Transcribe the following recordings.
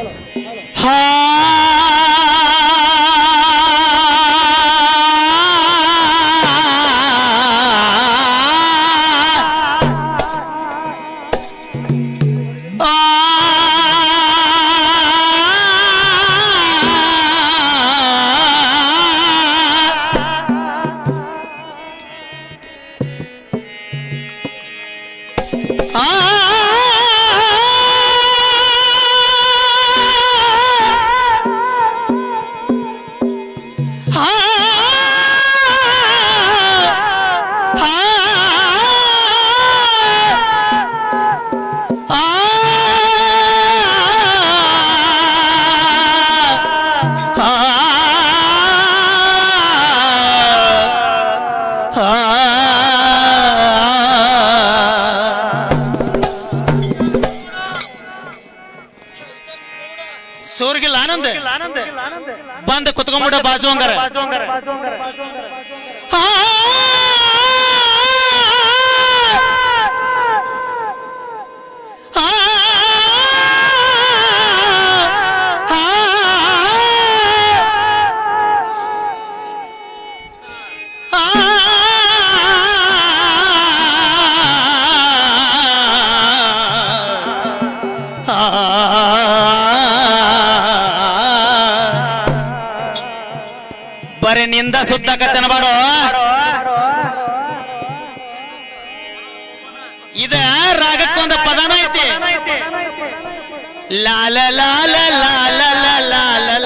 ಹಾ ಸೋರ್ಗಿಲ್ಲ ಆನಂದ ಬಂದ ಕುತ್ಕೊಂಡ್ಬಿಡ ಬಾಜು ಹಂಗಾರ ಆ ಆ ಬರೀ ನಿಂದ ಸುತ್ತಕತ್ತನ ಬಾಡು ಇದ ರಾಗಕ್ಕೊಂದ ಪದನ ಐತಿ ಲಾಲ ಲಾಲ ಲಾಲ ಲಾಲ ಲಾಲ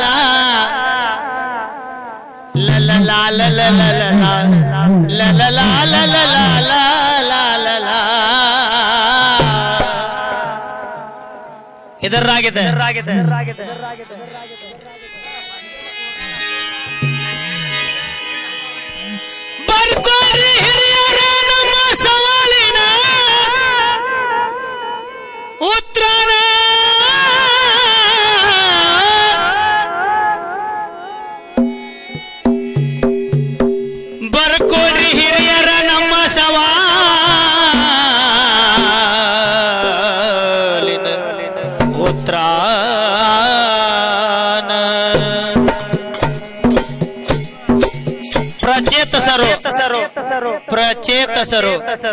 ಲಲ ಲಾಲ ಲಲ ಲಲ ಲಾಲ ಲಾಲ ಲಾಲ ಇದರಾಗಿದೆ ಬರ್ಕೋರಿ ಹಿರಿಯರ ನಮ್ಮ ಸವಾಲಿನ ಉತ್ತರ ಬರ್ಕೋರಿ ಹಿರಿಯರ ನಮ್ಮ ಸವಾಲಿನ ಉತ್ತರ ಪ್ರಚೇತಸರು ಪ್ರಚೇತಸರು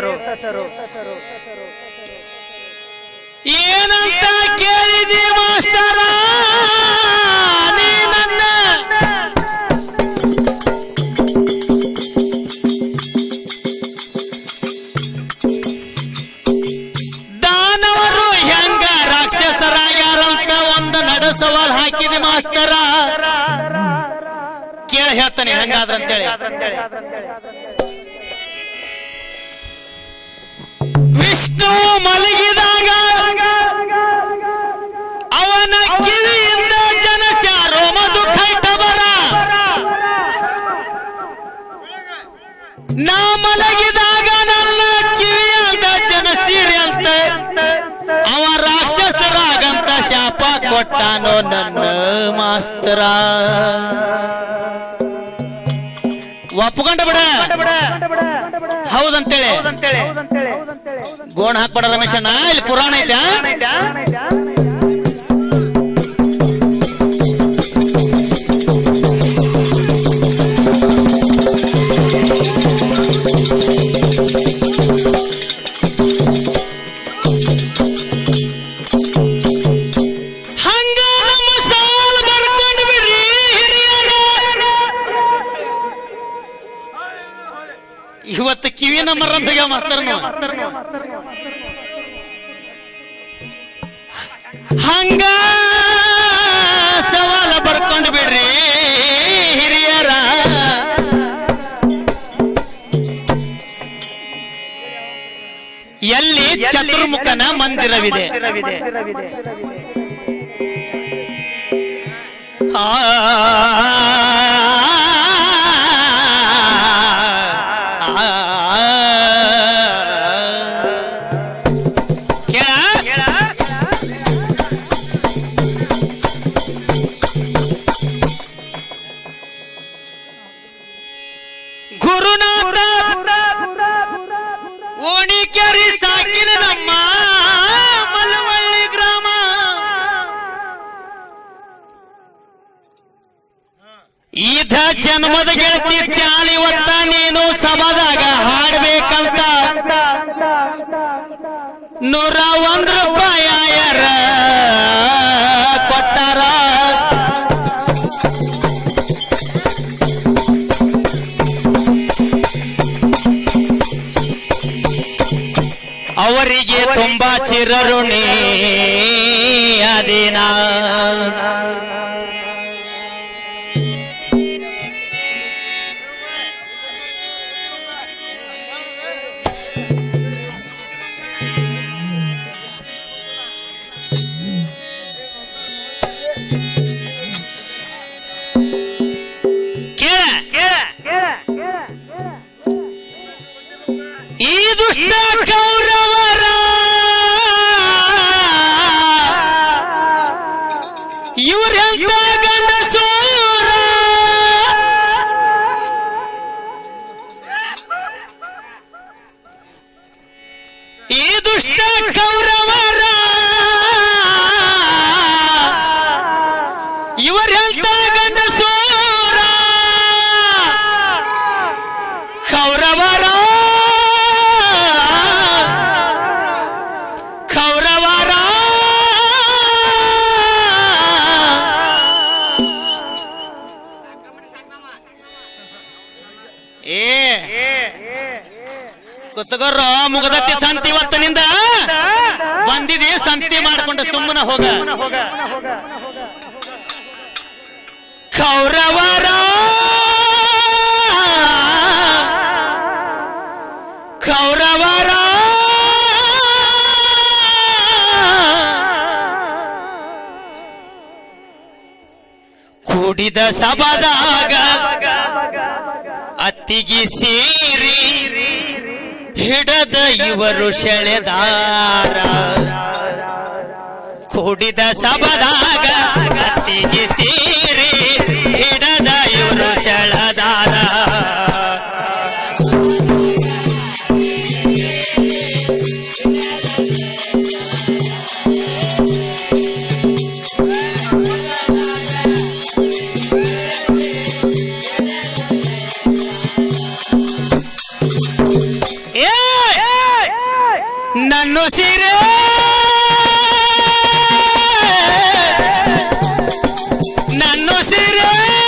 ಏನಂತ ಕೇಳಿದಿ ಮಾಸ್ತರ ನೀ ನನ್ನ ದಾನವರು ಹೆಂಗ ರಾಕ್ಷಸರಾಗ್ಯಾರಂತ ಒಂದು ನಡು ಸವಾಲ್ ಹಾಕಿದೆ ಮಾಸ್ತರ ಕೇಳ ಹೇಳ್ತಾನೆ ಹೆಂಗಾದ್ರಂತೇಳಿ ವಿಷ್ಣು ಮಲಗಿದಾಗ ಅವನ ಕಿವಿಯಿಂದ ಜನಸ್ಯಾರೋ ಮಧು ಖೈಟಬರ ನಾ ಮಲಗಿದಾಗ ನನ್ನ ಕಿವಿಯಿಂದ ಜನಸೀರಿ ಅಂತ ಅವ ರಾಕ್ಷಸರಾಗಂತ ಶಾಪ ಕೊಟ್ಟಾನೋ ನನ್ನ ಮಾಸ್ತರ ಒಪ್ಕೊಂಡ ಬಿಡ ಹೌದಂತೇಳಿ ಗೋಣ ಹಾಕ್ಬೇಡ ರಮೇಶಣ್ಣ ಇಲ್ಲಿ ಪುರಾಣ ಐತಾ ಹಂಗ ನಮ್ಮ ಸಾಲ ಬರ್ಕೊಂಡು ಬಿಡ್ರಿ ಹಿರಿಯರ ಇವತ್ತು ಕಿವಿ ನಂಬರ್ ಅಂತ ಹೋಗ್ಯಾವ ಮಾಸ್ತರ್ ಹಂಗ ಸವಾಲ ಬರ್ಕೊಂಡು ಬಿಡ್ರಿ ಹಿರಿಯರ ಎಲ್ಲಿ ಚತುರ್ಮುಖನ ಮಂದಿರವಿದೆ ಆ ಕೇಳ ಗುರುನಾಥ ಓಣಿಕೆರಿ ಸಾಕಿನ ನಮ್ಮ ಮಲವಳ್ಳಿ ಗ್ರಾಮ ಜನ್ಮದ ಗೆಳತಿ ಚಾಲಿ ಇವತ್ತ ನೀನು ಸಭಾದಾಗ ಹಾಡ್ಬೇಕಂತ ನೂರ ಒಂದ್ ರೂಪಾಯಿ ಯಾರ ಕೊಟ್ಟಾರ ಅವರಿಗೆ ತುಂಬಾ ಚಿರಋಣಿ ಅದಿನ ಕೇಳ ಈ ದುಷ್ಟ ಕೌರವರ ಇವರೆಂತ ಗಂಡಸೂರ ಈ ದುಷ್ಟ ಕೌರವರ ಇವರೆಂತ ಗಂಡಸೂರ ಕೌರವರ ಕೌರವರ ಏ ಕುತ್ತಗರ ಮುಗದತ್ತಿ ಸಂತಿ ಇವತ್ತಿನಿಂದ ಬಂದಿದೆ ಸಂತಿ ಮಾಡ್ಕೊಂಡು ಸುಮ್ಮನೆ ಹೋಗ ಕೌರವರ ಕೌರವರ ಕೂಡಿದ ಸಭದಾಗ ಅತ್ತಿಗೆ ಸೇರಿ ಹಿಡದ ಇವರು ಸೆಳೆದಾರ ಕೂಡಿದ ಸಭದಾಗ ಅತ್ತಿಗೆ ಸೇರಿ ಹಿಡದ ಇವರು ಸೆಳೆದಾರ ಏ ನನ್ನ ಸೀರೆ ನನ್ನ ಸೀರೆ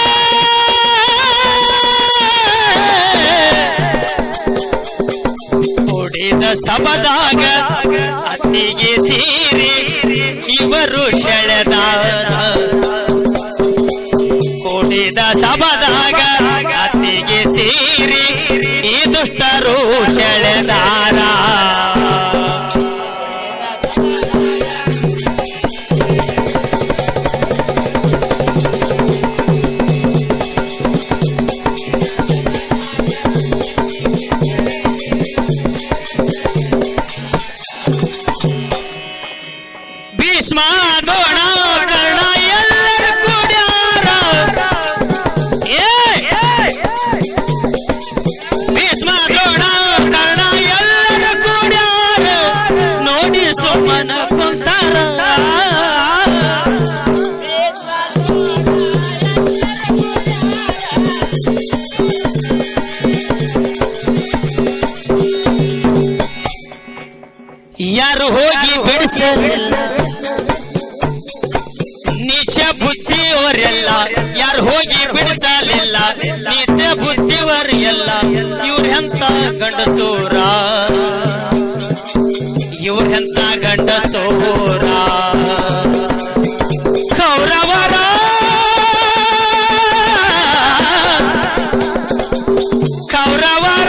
ಹೊಡಿದ ಸಬದಾಗ ಅತ್ತಿಗೆ ಸೀರೆ ಇವರು ಸೆಳೆದಾರ ಕೂಡಿದ ಸಬದಾಗ ಅತ್ತಿಗೆ ಸೀರಿ ಈ ದುಷ್ಟರು ಸೆಳೆದಾರ ಭೀಷ್ಮ ದ್ರೋಣ ಕರ್ಣ ಎಲ್ಲರೂ ಕೂಡ್ಯಾರ ಏ ಭೀಷ್ಮ ದ್ರೋಣ ಕರ್ಣ ಎಲ್ಲರೂ ಕೂಡ್ಯಾರ ನೋಡಿ ಸುಮ್ಮನ ಕುಂತಾರ ಯಾರು ಹೋಗಿ ಬಿಡಿಸಲಿಲ್ಲ ನೀಚ ಬುದ್ಧಿಯವರೆಲ್ಲ ಯಾರು ಹೋಗಿ ಬಿಡಿಸಲಿಲ್ಲ ನೀಚ ಬುದ್ಧಿಯವರೆಲ್ಲ ಇವ್ರೆಂತ ಗಂಡಸೂರ ಇವ್ರೆಂತ ಗಂಡಸೂರ ಕೌರವರ ಕೌರವರ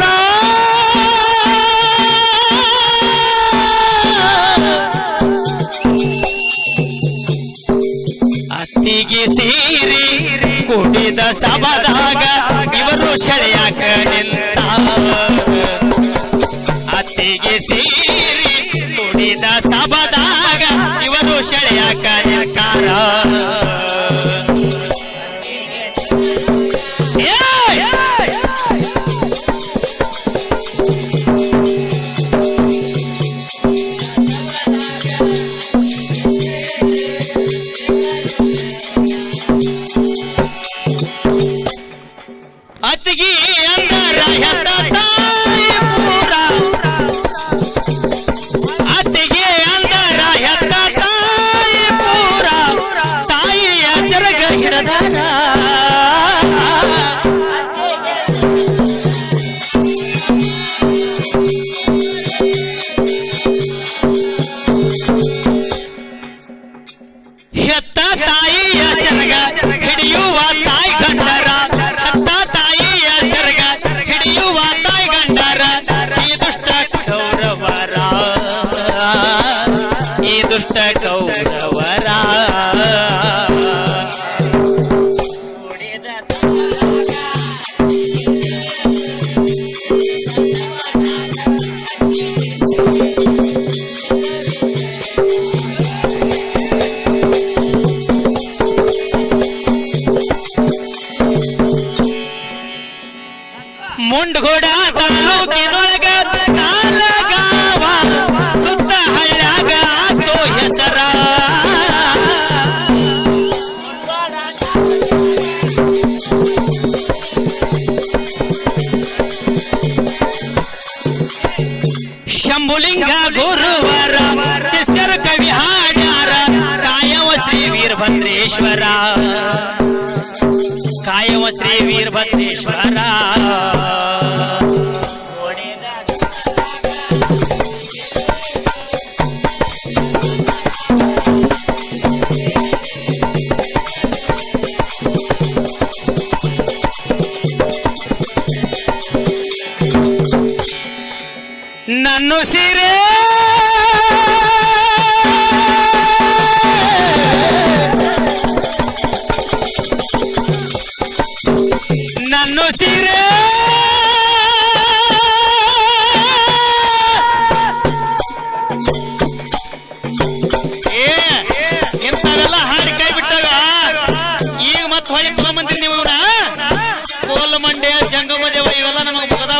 ಅತ್ತಿಗೆ ಸೀರಿ ಕುಡಿದ ಸಬದಾಗ ಇವರು ಸೆಳೆಯಾಕ ನಿಂತ ಅತ್ತಿಗೆ ಸೀರಿ ಕುಡಿದ ಸಬದಾಗ ಇವರು ಸೆಳೆಯಾಕ ನಿಂತಾರ ಏಯ್! ಹೆತ್ತ ತಾಯಿ ಪೂರ ಅತ್ತಿಗೆ ಅಂದರ ಹೆತ್ತ ತಾಯಿ ಪೂರ ತಾಯಿಯ ಸೆರಗ ಹಿಡದಾರ ಹೆತ್ತ ತಾಯಿಯ ಸೆರಗ ಹಿಡಿಯುವ ತಾಯಿ ಗಂಡರ ಹೆತ್ತ ತಾಯಿಯ ಸೆರಗ ಹಿಡಿಯುವ ತಾಯಿ ಗಂಡರ ಈ ದುಷ್ಟ ಕೌರವರ ಈ ದುಷ್ಟ ಕೌರವರ ಮುಂಡ್ಗೋಡ ತಾಲೂಕಿನೊಳಗ ಕಾಲಗಾವ ಸುತ್ತ ಹಳ್ಳ್ಯಾಗ ಆತೋ ಹೆಸರ ಶಂಭುಲಿಂಗ ಗುರುವರ ಶಿಷ್ಯರ ಕವಿ ಹಾಡ್ಯಾರ ಕಾಯವ ಶ್ರೀ ವೀರಭದ್ರೇಶ್ವರ ಕಾಯವ ಶ್ರೀ ವೀರಭದ್ರೇಶ್ವರ ನನ್ನ ಸೀರೆ ನನ್ನ ಸೀರೆ ಏ ಇಂಥವೆಲ್ಲ ಹಾಡಿ ಕೈ ಬಿಟ್ಟಾಗ ಈಗ ಮತ್ತೆ ಹೊಳಿ ತಗೊಂಬಂದಿರಿ ನೀವು ಇವ್ನ ಕೋಲ ಮಂಡ್ಯ ಜಂಗಮ ದೇವ ಇವೆಲ್ಲ ನಮಗೆ ಮುಗದಾವ